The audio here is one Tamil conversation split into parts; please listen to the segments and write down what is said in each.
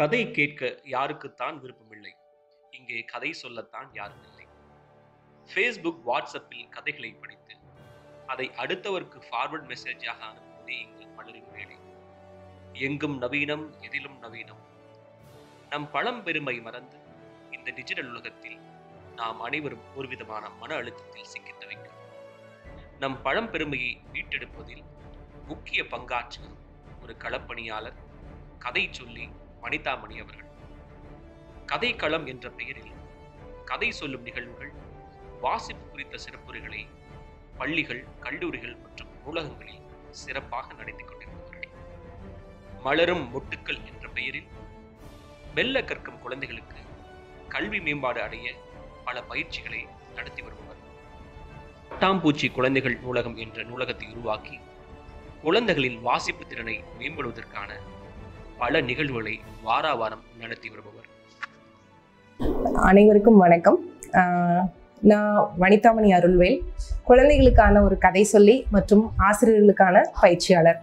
கதை கேட்க யாருக்குத்தான் விருப்பமில்லை இங்கே கதை சொல்லத்தான் யாரும் இல்லை ஃபேஸ்புக் வாட்ஸ்அப்பில் கதைகளை படித்து அதை அடுத்தவருக்கு ஃபார்வர்ட் மெசேஜாக அனுப்புவதே இங்கு பலரின் வேலை எங்கும் நவீனம் எதிலும் நவீனம் நம் பழம்பெருமை மறந்து இந்த டிஜிட்டல் உலகத்தில் நாம் அனைவரும் ஒரு விதமான மன அழுத்தத்தில் சிக்கித் தவிக்கிறோம் நம் பழம்பெருமையை மீட்டெடுப்பதில் முக்கிய பங்காற்றுவர் ஒரு களப்பணியாளர் கதை சொல்லி வனிதாமணி அவர்கள் கதைக்களம் என்ற பெயரில் கதை சொல்லும் நிகழ்வுகள் வாசிப்பு குறித்த சிறப்புரைகளை பள்ளிகள் கல்லூரிகள் மற்றும் நூலகங்களில் சிறப்பாக நடத்தி கொண்டிருப்பவர்கள் மலரும் மொட்டுக்கள் என்ற பெயரில் மெல்ல கற்கும் குழந்தைகளுக்கு கல்வி மேம்பாடு அடைய பல பயிற்சிகளை நடத்தி வருபவர் பட்டாம்பூச்சி குழந்தைகள் நூலகம் என்ற நூலகத்தை உருவாக்கி குழந்தைகளின் வாசிப்பு திறனை மேம்படுவதற்கான பல நிகழ்வுகளை வாரா வாரம் நடத்தி வருபவர் அனைவருக்கும் வணக்கம் ஆஹ் நான் வனிதாமணி அருள்வேல் குழந்தைகளுக்கான ஒரு கதை சொல்லி மற்றும் ஆசிரியர்களுக்கான பயிற்சியாளர்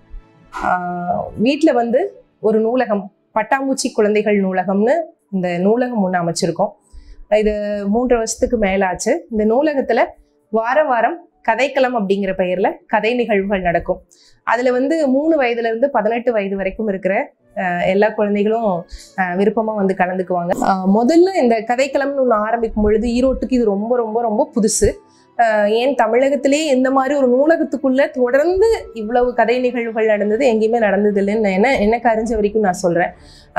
வீட்டில் வந்து ஒரு நூலகம் பட்டாம்பூச்சி குழந்தைகள் நூலகம்னு இந்த நூலகம் ஒன்று அமைச்சிருக்கோம் இது மூன்று வருஷத்துக்கு மேலாச்சு இந்த நூலகத்தில் வார வாரம் கதைக்களம் அப்படிங்கிற பெயரில் கதை நிகழ்வுகள் நடக்கும் அதில் வந்து மூணு வயதுலேருந்து பதினெட்டு வயது வரைக்கும் இருக்கிற அஹ், எல்லா குழந்தைகளும் விருப்பமாக வந்து கலந்துக்குவாங்க அஹ், முதல்ல இந்த கதைக்களம்னு ஒன்று ஆரம்பிக்கும் பொழுது ஈரோட்டுக்கு இது ரொம்ப ரொம்ப ரொம்ப புதுசு அஹ், ஏன் தமிழகத்திலே இந்த மாதிரி ஒரு நூலகத்துக்குள்ள தொடர்ந்து இவ்வளவு கதை நிகழ்வுகள் நடந்தது எங்கேயுமே நடந்தது இல்லைன்னு என்ன எனக்கு அறிஞ்ச வரைக்கும் நான் சொல்கிறேன்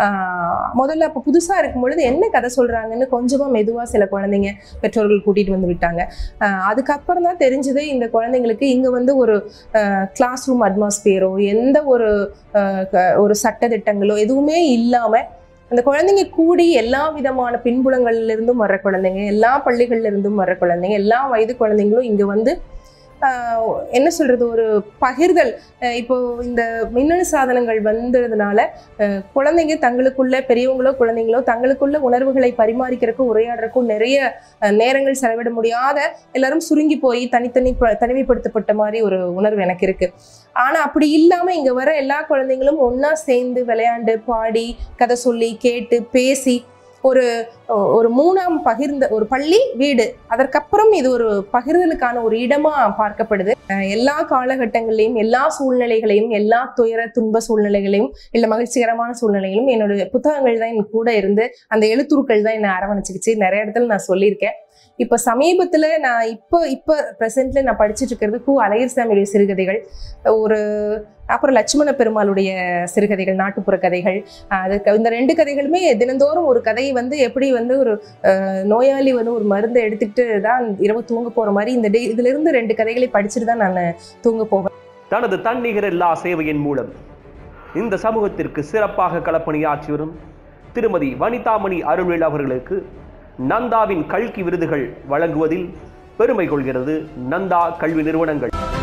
முதல்ல அப்போ புதுசாக இருக்கும் பொழுது என்ன கதை சொல்கிறாங்கன்னு கொஞ்சமாக மெதுவாக சில குழந்தைங்க பெற்றோர்கள் கூட்டிகிட்டு வந்து விட்டாங்க அஹ், அதுக்கப்புறம் தான் தெரிஞ்சது இந்த குழந்தைங்களுக்கு இங்கே வந்து ஒரு கிளாஸ் ரூம் அட்மாஸ்பியரோ எந்த ஒரு அஹ், க- ஒரு சட்டதிட்டங்களோ எதுவுமே இல்லாமல் அந்த குழந்தைங்க கூடி எல்லா விதமான பின்புலங்கள்ல இருந்தும் வர்ற குழந்தைங்க எல்லா பள்ளிகள்ல இருந்தும் வர்ற குழந்தைங்க எல்லா வயது குழந்தைங்களும் இங்க வந்து ஆஹ், என்ன சொல்றது ஒரு பகிர்தல் அஹ் இப்போ இந்த மின்னணு சாதனங்கள் வந்ததுனால அஹ், குழந்தைங்க தங்களுக்குள்ள பெரியவங்களோ குழந்தைங்களோ தங்களுக்குள்ள உணர்வுகளை பரிமாறிக்கிறதுக்கும் உரையாடுறதுக்கும் நிறைய அஹ், நேரங்கள் செலவிட முடியாத எல்லாரும் சுருங்கி போய் தனித்தனி ப- தனிமைப்படுத்தப்பட்ட மாதிரி ஒரு உணர்வு எனக்கு இருக்கு ஆனா அப்படி இல்லாம இங்க வர எல்லா குழந்தைங்களும் ஒண்ணா சேர்ந்து விளையாண்டு பாடி கதை சொல்லி கேட்டு பேசி ஒரு ஒரு மூணாம் பகிர்ந்த ஒரு பள்ளி வீடு அதற்கப்புறம் இது ஒரு பகிர்தலுக்கான ஒரு இடமா பார்க்கப்படுது அஹ் எல்லா காலகட்டங்களையும் எல்லா சூழ்நிலைகளையும் எல்லா துயர துன்ப சூழ்நிலைகளையும் இல்ல மகிழ்ச்சிகரமான சூழ்நிலைகளும் என்னுடைய புத்தகங்கள் தான் என் கூட இருந்து அந்த எழுத்துருக்கள் தான் என்னை அரவணைச்சிக்கிச்சு நிறைய இடத்துல நான் சொல்லியிருக்கேன் இப்ப சமீபத்துல நான் இப்போ இப்போ ப்ரெசென்ட்ல நான் படிச்சிட்டு இருக்கிறது கு அழகிர் சாமியுடைய சிறுகதைகள் ஒரு அப்புறம் லட்சுமண பெருமாளுடைய சிறுகதைகள் நாட்டுப்புற கதைகள் அஹ் அதுக்கு இந்த ரெண்டு கதைகளுமே தினந்தோறும் ஒரு கதையை வந்து எப்படி வந்து ஒரு அஹ், நோயாளி வந்து ஒரு மருந்தை எடுத்துக்கிட்டு தான் இரவு தூங்க போற மாதிரி இந்த டே இதுல இருந்து ரெண்டு கதைகளை படிச்சுட்டு தான் நான் தூங்க போவேன் தனது தன்னிகரில்லா சேவையின் மூலம் இந்த சமூகத்திற்கு சிறப்பாக களப்பணியாற்றி வரும் திருமதி வனிதாமணி அருள்வேல் அவர்களுக்கு நந்தாவின் கல்கி விருதுகள் வழங்குவதில் பெருமை கொள்கிறது நந்தா கல்வி நிறுவனங்கள்